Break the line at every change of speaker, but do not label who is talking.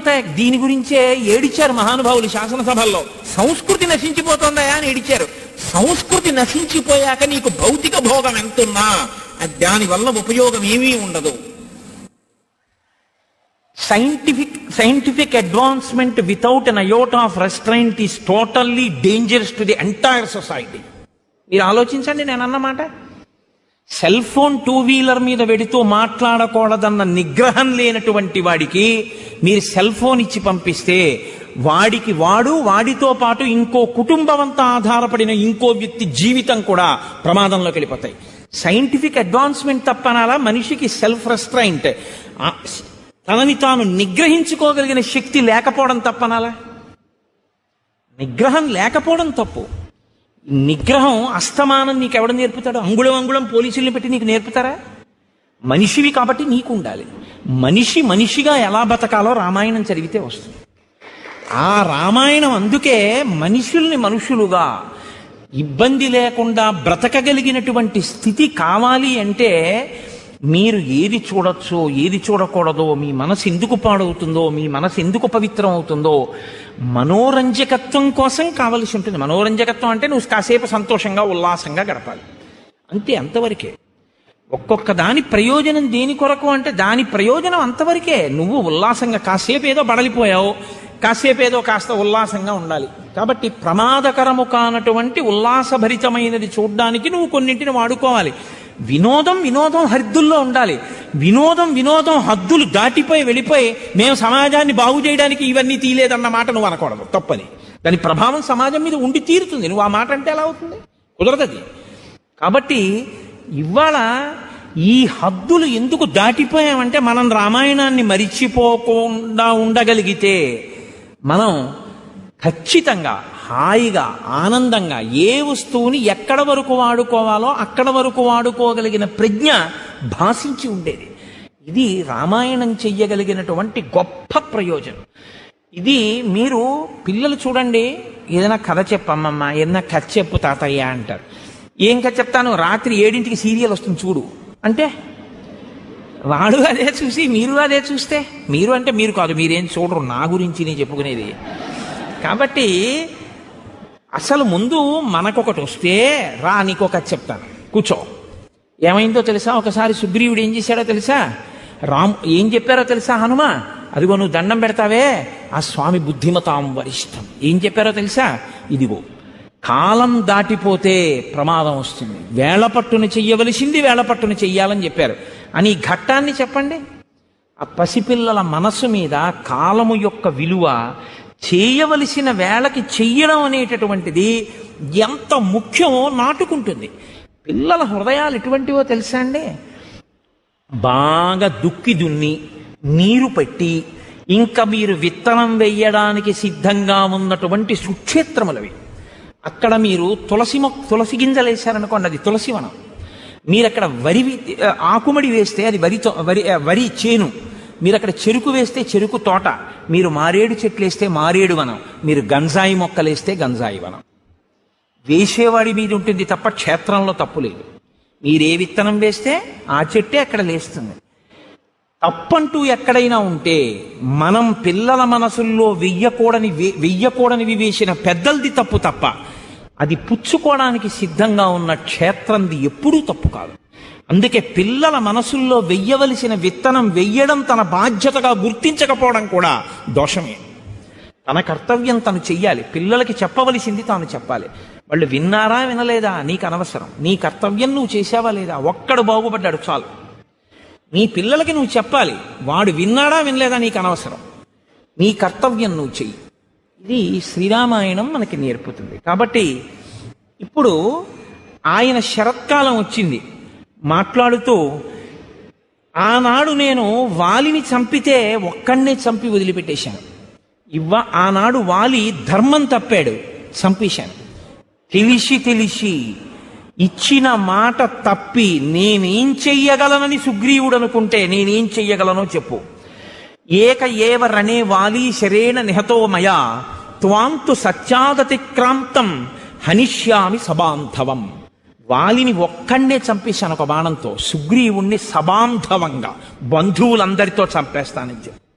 అంతా దీని గురించే ఏడిచారు మహానుభావులు శాసనసభల్లో సంస్కృతి నశించిపోతుందయా అని ఏడిచారు సంస్కృతి నశించిపోయాక నీకు భౌతిక భోగం ఎంతున్నా అది దానివల్ల ఉపయోగం ఏమీ ఉండదు scientific scientific advancement without an iota of restraint is totally dangerous to the entire society మీరు ఆలోచించండి నేను అన్నమాట సెల్ ఫోన్ టూ వీలర్ మీద వెడుతూ మాట్లాడకూడదన్న నిగ్రహం లేనటువంటి వాడికి మీరు సెల్ ఫోన్ ఇచ్చి పంపిస్తే వాడికి వాడు వాడితో పాటు ఇంకో కుటుంబం అంతా ఆధారపడిన ఇంకో వ్యక్తి జీవితం కూడా ప్రమాదంలోకి వెళ్ళిపోతాయి సైంటిఫిక్ అడ్వాన్స్మెంట్ తప్పనాలా మనిషికి సెల్ఫ్ రెస్ట్రైంట్ తనని తాను నిగ్రహించుకోగలిగిన శక్తి లేకపోవడం తప్పనాలా నిగ్రహం లేకపోవడం తప్పు నిగ్రహం అస్తమానం నీకు ఎవడు నేర్పుతాడు అంగుళం అంగుళం పోలీసుల్ని పెట్టి నీకు నేర్పుతారా మనిషివి కాబట్టి నీకు ఉండాలి మనిషి మనిషిగా ఎలా బతకాలో రామాయణం చదివితే వస్తుంది ఆ రామాయణం అందుకే మనుషుల్ని మనుషులుగా ఇబ్బంది లేకుండా బ్రతకగలిగినటువంటి స్థితి కావాలి అంటే మీరు ఏది చూడొచ్చో ఏది చూడకూడదో మీ మనసు ఎందుకు పాడవుతుందో మీ మనసు ఎందుకు పవిత్రం అవుతుందో మనోరంజకత్వం కోసం కావలసి ఉంటుంది మనోరంజకత్వం అంటే నువ్వు కాసేపు సంతోషంగా ఉల్లాసంగా గడపాలి అంతే అంతవరకే ఒక్కొక్క దాని ప్రయోజనం దేని కొరకు అంటే దాని ప్రయోజనం అంతవరకే నువ్వు ఉల్లాసంగా కాసేపు ఏదో బడలిపోయావు కాసేపు ఏదో కాస్త ఉల్లాసంగా ఉండాలి కాబట్టి ప్రమాదకరము కానటువంటి ఉల్లాసభరితమైనది చూడ్డానికి నువ్వు కొన్నింటిని వాడుకోవాలి వినోదం వినోదం హద్దుల్లో ఉండాలి వినోదం వినోదం హద్దులు దాటిపోయి వెళ్ళిపోయి మేము సమాజాన్ని బాగు చేయడానికి ఇవన్నీ తీయలేదన్న మాట నువ్వు అనకూడదు తప్పని దాని ప్రభావం సమాజం మీద ఉండి తీరుతుంది నువ్వు ఆ మాట అంటే ఎలా అవుతుంది కుదరదది కాబట్టి ఇవాళ ఈ హద్దులు ఎందుకు దాటిపోయామంటే మనం రామాయణాన్ని మరిచిపోకుండా ఉండగలిగితే మనం ఖచ్చితంగా హాయిగా ఆనందంగా ఏ వస్తువుని ఎక్కడ వరకు వాడుకోవాలో అక్కడ వరకు వాడుకోగలిగిన ప్రజ్ఞ భాషించి ఉండేది ఇది రామాయణం చెయ్యగలిగినటువంటి గొప్ప ప్రయోజనం ఇది మీరు పిల్లలు చూడండి ఏదైనా కథ చెప్పమ్మమ్మ ఏదైనా కథ చెప్పు తాతయ్య అంటారు ఏం కథ చెప్తాను రాత్రి ఏడింటికి సీరియల్ వస్తుంది చూడు అంటే వాడు అదే చూసి మీరు అదే చూస్తే మీరు అంటే మీరు కాదు మీరేం చూడరు నా గురించి నేను చెప్పుకునేది కాబట్టి అసలు ముందు మనకొకటి వస్తే రా నీకు ఒక చెప్తాను కూర్చో ఏమైందో తెలుసా ఒకసారి సుగ్రీవుడు ఏం చేశాడో తెలుసా రామ్ ఏం చెప్పారో తెలుసా హనుమ అదిగో నువ్వు దండం పెడతావే ఆ స్వామి బుద్ధిమతాం వరిష్టం ఏం చెప్పారో తెలుసా ఇదిగో కాలం దాటిపోతే ప్రమాదం వస్తుంది వేళపట్టును చెయ్యవలసింది వేళపట్టును చెయ్యాలని చెప్పారు అని ఈ ఘట్టాన్ని చెప్పండి ఆ పసిపిల్లల మనసు మీద కాలము యొక్క విలువ చేయవలసిన వేళకి చెయ్యడం అనేటటువంటిది ఎంత ముఖ్యమో నాటుకుంటుంది పిల్లల హృదయాలు ఎటువంటివో తెలుసా అండి బాగా దుక్కి దున్ని నీరు పెట్టి ఇంకా మీరు విత్తనం వేయడానికి సిద్ధంగా ఉన్నటువంటి సుక్షేత్రములవి అక్కడ మీరు తులసి మొక్క తులసి గింజలు వేశారనుకోండి అది తులసి వనం మీరు అక్కడ వరి వి- ఆకుమడి వేస్తే అది వరి తో- వరి వరి చేను మీరు అక్కడ చెరుకు వేస్తే చెరుకు తోట మీరు మారేడు చెట్లు వేస్తే మారేడు వనం మీరు గంజాయి మొక్కలు వేస్తే గంజాయి వనం వేసేవాడి మీద ఉంటుంది తప్ప క్షేత్రంలో తప్పు లేదు మీరు ఏ విత్తనం వేస్తే ఆ చెట్టే అక్కడ లేస్తుంది తప్పంటూ ఎక్కడైనా ఉంటే మనం పిల్లల మనసుల్లో వెయ్యకూడని వే- వెయ్యకూడనివి వేసిన పెద్దలది తప్పు తప్ప అది పుచ్చుకోవడానికి సిద్ధంగా ఉన్న క్షేత్రంది ఎప్పుడూ తప్పు కాదు అందుకే పిల్లల మనసుల్లో వెయ్యవలసిన విత్తనం వెయ్యడం తన బాధ్యతగా గుర్తించకపోవడం కూడా దోషమే తన కర్తవ్యం తను చెయ్యాలి పిల్లలకి చెప్పవలసింది తాను చెప్పాలి వాళ్ళు విన్నారా వినలేదా నీకు అనవసరం నీ కర్తవ్యం నువ్వు చేసావా లేదా ఒక్కడు బాగుపడ్డాడు చాలు నీ పిల్లలకి నువ్వు చెప్పాలి వాడు విన్నాడా వినలేదా నీకు అనవసరం నీ కర్తవ్యం నువ్వు చెయ్యి ఇది శ్రీరామాయణం మనకి నేర్పుతుంది కాబట్టి ఇప్పుడు ఆయన శరత్కాలం వచ్చింది మాట్లాడుతూ ఆనాడు నేను వాలిని చంపితే ఒక్కడినే చంపి వదిలిపెట్టేశాను ఇవ్వ ఆనాడు వాలి ధర్మం తప్పాడు చంపేశాను తెలిసి తెలిసి ఇచ్చిన మాట తప్పి నేనేం చెయ్యగలనని సుగ్రీవుడు అనుకుంటే నేనేం చెయ్యగలనో చెప్పు ఏక ఏవ రణే వాలి శరేణ నిహతో మయా త్వాంతు సత్యాదతిక్రాంతం హనిష్యామి సబాంధవం వాలిని ఒక్కడే చంపేశాను ఒక బాణంతో సుగ్రీవుణ్ణి సబాంధవంగా బంధువులందరితో చంపేస్తానని చెప్పి